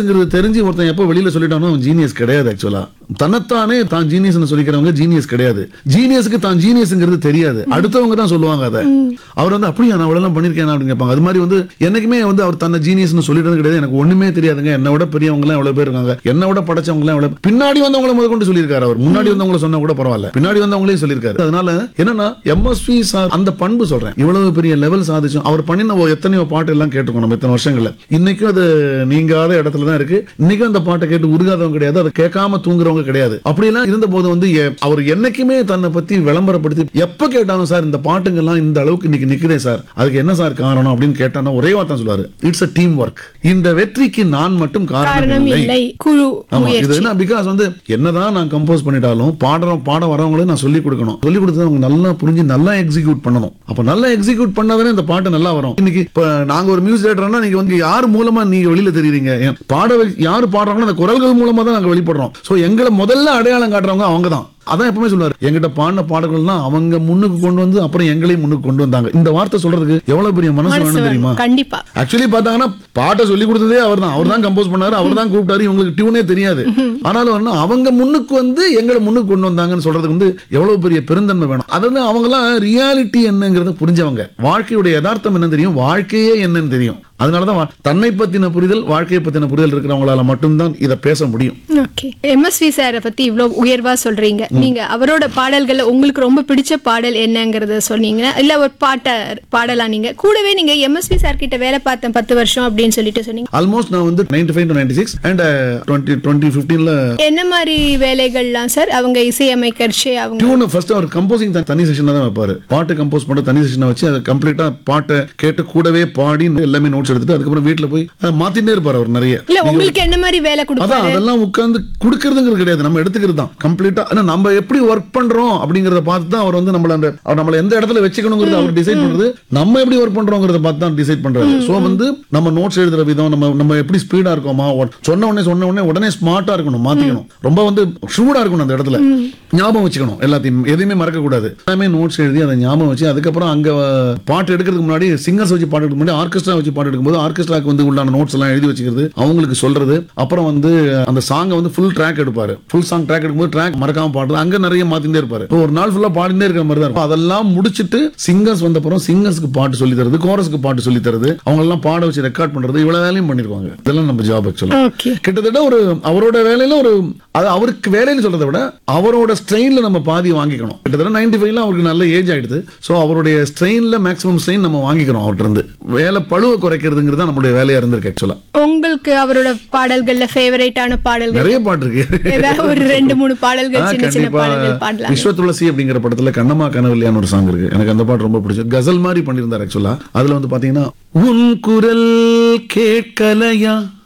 ஜீனியஸ்ங்கிறது தெரிஞ்சு ஒருத்தன் எப்போ வெளியில சொல்லிட்டானோ அவன் ஜீனியஸ் கிடையாது ஆக்சுவலா தன்னைத்தானே தான் ஜீனியஸ்னு சொல்லிக்கிறவங்க ஜீனியஸ் கிடையாது ஜீனியஸ்க்கு தான் ஜீனியஸ்ங்கிறது தெரியாது அடுத்தவங்க தான் சொல்லுவாங்க அதை அவர் வந்து அப்படியா நான் இவ்வளவு பண்ணிருக்கேன் அப்படின்னு கேட்பாங்க அது மாதிரி வந்து என்னைக்குமே வந்து அவர் தன்னை ஜீனியஸ்னு சொல்லிட்டது கிடையாது எனக்கு ஒண்ணுமே தெரியாதுங்க என்னை விட பெரியவங்க எல்லாம் எவ்வளவு பேர் இருக்காங்க என்னை விட படைச்சவங்க எல்லாம் எவ்வளவு பின்னாடி வந்தவங்களை முத கொண்டு சொல்லியிருக்காரு அவர் முன்னாடி வந்தவங்கள சொன்னா கூட பரவாயில்ல பின்னாடி வந்தவங்களையும் சொல்லியிருக்காரு அதனால என்னன்னா எம்எஸ்வி சார் அந்த பண்பு சொல்றேன் இவ்வளவு பெரிய லெவல் சாதிச்சோம் அவர் பண்ணின ஒரு எத்தனையோ பாட்டு எல்லாம் கேட்டுக்கணும் நம்ம இத்தனை வருஷங்கள்ல இன்னைக்கும் அது நீங்காத இடத்துல தான் இருக்கு இன்னைக்கும் அந்த பாட்டை கேட்டு உருகாதவங்க கிடையாது அதை கேட்காம தூங்குறவங்க கிடையாது அப்படியெல்லாம் இருந்த போது வந்து எ- அவர் என்னைக்குமே தன்னை பத்தி விளம்பரப்படுத்தி எப்ப கேட்டாலும் சார் இந்த பாட்டுங்கெல்லாம் இந்த அளவுக்கு இன்னைக்கு நிக்குதே சார் அதுக்கு என்ன சார் காரணம் அப்படின்னு கேட்டானா ஒரே வார்த்தை சொல்லுவாரு இட்ஸ் அ டீம் ஒர்க் இந்த வெற்றிக்கு நான் மட்டும் காரணம் காரணம் இல்லை இல்லை குழு ஆமா இது முயற்சி என்ன பிகாஸ் வந்து என்னதான் நான் கம்போஸ் பண்ணிட்டாலும் பாடுறோம் பாட வரவங்களும் நான் சொல்லி கொடுக்கணும் சொல்லி கொடுத்து அவங்க நல்லா புரிஞ்சு நல்லா எக்ஸிக்யூட் பண்ணணும் அப்ப நல்லா எக்ஸிக்யூட் பண்ணாதானே இந்த பாட்டு நல்லா வரும் இன்னைக்கு இப்ப நாங்க ஒரு மியூசிக் டேரக்டர்னா நீங்க வந்து யார் மூலமா நீங்க வெளியில தெரியுறீங்க ஏன் பாட வை- யாரு பாடுறாங்களோ அந்த குரல்கள் மூலமா தான் நாங்க வெளிப்படுறோம் சோ எங்களை முதல்ல அடையாளம் காட்டுறவங்க அவங்க தான் அதான் எப்பவுமே சொல்லுவாரு எங்கிட்ட பாடின பாடல்கள்லாம் அவங்க முன்னுக்கு கொண்டு வந்து அப்புறம் எங்களையும் முன்னுக்கு கொண்டு வந்தாங்க இந்த வார்த்தை சொல்றதுக்கு எவ்வளவு பெரிய மனசு மனசு வேணும் தெரியுமா வேணும். கண்டிப்பா ஆக்சுவலி பார்த்தாங்கன்னா பாட்டை சொல்லி கொடுத்ததே அவர் தான் அவர் தான் கம்போஸ் பண்ணாரு அவர் தான் கூப்பிட்டாரு இவங்களுக்கு டியூனே தெரியாது ஆனாலும் வந்து அவங்க முன்னுக்கு வந்து எங்களை முன்னுக்கு கொண்டு வந்தாங்கன்னு சொல்றதுக்கு வந்து எவ்வளவு பெரிய பெருந்தன்மை வேணும் அதாவது அவங்கலாம் ரியாலிட்டி என்னங்கிறத புரிஞ்சவங்க வாழ்க்கையுடைய யதார்த்தம் என்ன தெரியும் வாழ்க்கையே என்னன்னு தெரியும் அதனாலதான் வா- தன்னை பத்தின புரிதல் வாழ்க்கையை பத்தின புரிதல் இருக்கிறவங்களால மட்டும்தான் இதை பேச முடியும் ஓகே எம்எஸ்வி சாரை பத்தி இவ்ளோ உயர்வா சொல்றீங்க நீங்க அவரோட பாடல்கள்ல உங்களுக்கு ரொம்ப பிடிச்ச பாடல் என்னங்கறத சொன்னீங்க இல்ல ஒரு பாட்ட பாடலாம் நீங்க கூடவே நீங்க எம்எஸ்வி சார் கிட்ட வேலை பார்த்தேன் பத்து வருஷம் அப்படின்னு சொல்லிட்டு சொன்னீங்க ஆல்மோஸ்ட் நான் வந்து ninety five to ninety six and twenty twenty ஃபிஃப்டீன்ல என்ன மாதிரி வேலைகள்லாம் சார் அவங்க இசையமைக்கர்ச்சி அவங்க டியூன் ஃபர்ஸ்ட் அவர் கம்போசிங் தனி செஷன் தான் வைப்பாரு பாட்டு கம்போஸ் பண்ண தனி செஷனை வச்சு அதை கம்ப்ளீட்டா பாட்டை கேட்டு கூடவே பாடி எல்லாமே நோட்ஸ் எடுத்துட்டு அதுக்கப்புறம் வீட்ல போய் அதை மாத்திட்டே இருப்பாரு அவர் நிறைய இல்ல உங்களுக்கு என்ன மாதிரி வேலை அதான் கொடுப்பாரு அதெல்லாம் உட்கார்ந்து கொடுக்கறதுங்கிறது கிடையாது நம்ம எடுத்துக்கிறது தான் கம்ப்ளீட்டா ஆனா நம்ம எப்படி ஒர்க் பண்றோம் அப்படிங்கறத பார்த்து தான் அவர் வந்து நம்மள அந்த அவர் நம்மள எந்த இடத்துல வச்சுக்கணுங்கிறத அவர் டிசைட் பண்றது நம்ம எப்படி ஒர்க் பண்றோங்கிறத பார்த்து தான் டிசைட் பண்றாரு சோ வந்து நம்ம நோட்ஸ் எழுதுற விதம் நம்ம நம்ம எப்படி ஸ்பீடா இருக்கோமா ஒ- சொன்ன உடனே சொன்ன உடனே உடனே ஸ்மார்ட்டா இருக்கணும் மாத்திக்கணும் ரொம்ப வந்து ஷூடா இருக்கணும் அந்த இடத்துல ஞாபகம் வச்சுக்கணும் எல்லாத்தையும் எதையுமே மறக்க கூடாது எல்லாமே நோட்ஸ் எழுதி அதை ஞாபகம் வச்சு அதுக்கப்புறம் அங்க பாட்டு எடுக்கிறதுக்கு முன்னாடி சிங்கர்ஸ் வச்சு பாட்டு எடுக்கும் முன்னாடி ஆர்கெஸ்ட்ரா வச்சு பாட்டு எடுக்கும்போது ஆர்கெஸ்ட்ராக்கு வந்து உண்டான நோட்ஸ் எல்லாம் எழுதி வச்சுக்கிறது அவங்களுக்கு சொல்றது அப்புறம் வந்து அந்த சாங்கை வந்து ஃபுல் ட்ராக் எடுப்பாரு ஃபுல் சாங் ட்ராக் எடுக்கும்போது ட்ராக் மறக்காம பாடுறது அங்க நிறைய மாத்திட்டே இருப்பாரு இப்போ ஒரு நாள் ஃபுல்லா பாடிட்டே இருக்கிற மாதிரி தான் இருக்கும் அதெல்லாம் முடிச்சிட்டு சிங்கர்ஸ் வந்த அப்புறம் சிங்கர்ஸ்க்கு பாட்டு சொல்லி தருது கோரஸ்க்கு பாட்டு சொல்லி தருது அவங்க எல்லாம் பாட வச்சு ரெக்கார்ட் பண்றது இவ்வளவு வேலையும் பண்ணிருக்காங்க இதெல்லாம் நம்ம ஜாப் ஆக்சுவலா ஓகே கிட்டத்தட்ட ஒரு அவரோட வேலையில ஒரு அது அவருக்கு வேலைன்னு சொல்றதை விட அவரோட ஸ்ட்ரெயின்ல நம்ம பாதி வாங்கிக்கணும் கிட்டத்தட்ட நைன்டி ஃபைவ்ல அவருக்கு நல்ல ஏஜ் ஆயிடுது ஸோ அவருடைய ஸ்ட்ரெயின்ல மேக்ஸிமம் ஸ்ட்ரெயின் நம்ம வாங்கிக்கணும் அவர்கிட்ட இருந்து வேலை பழுவை குறைக்கிறதுங்கிறது தான் நம்மளுடைய வேலையா இருந்திருக்கு ஆக்சுவலா உங்களுக்கு அவரோட பாடல்கள்ல ஃபேவரேட்டான பாடல்கள் நிறைய பாட்டு இருக்கு ஏதாவது ஒரு ரெண்டு மூணு பாடல்கள் ஆ, சின்ன சின்ன கண்டிப்பா பாடல்கள் பாடலாம் விஸ்வ துளசி அப்படிங்கிற படத்துல கண்ணம்மா கனவில்லையான ஒரு சாங் இருக்கு எனக்கு அந்த பாட்டு ரொம்ப பிடிச்சது கசல் மாதிரி பண்ணியிருந்தார் ஆக்சுவலா அதுல வந்து பாத்தீங்கன்னா உன் குரல் கேட்கலையா